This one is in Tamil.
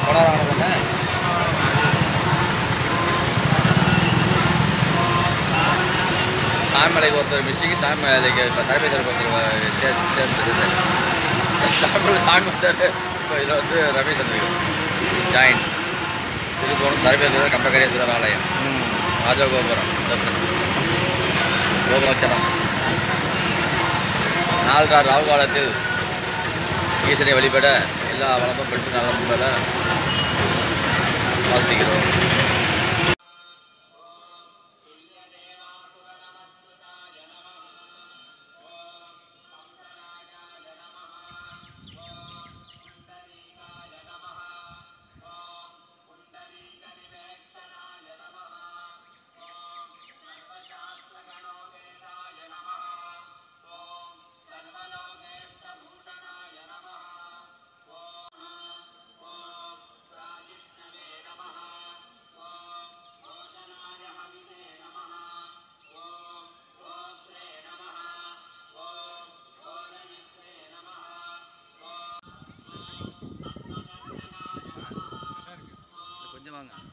கொடாரம் தானே சாமிமலைக்கு ஒருத்தர் மிஸ்ஸிங் சாமிமலைக்கு இப்போ தலைமைச்சருக்கு ஒருத்தர் சேர்த்து சேர்ந்துருக்குது சாமிமலை சாமி வந்தார் இப்போ இதில் வந்து ரமேஷ் வந்துருக்கு ஜாயின் திருப்போணம் தலைமைச்சர் கம்பகரேஸ்வரர் ஆலயம் ராஜகோபுரம் தர்சனம் கோபுரச்சனம் நால்கார் ராகு காலத்தில் ஈசனை வழிபட எல்லா வளமும் பெற்று நலம் பெற வாழ்த்துகிறோம் கொஞ்சம் வாங்க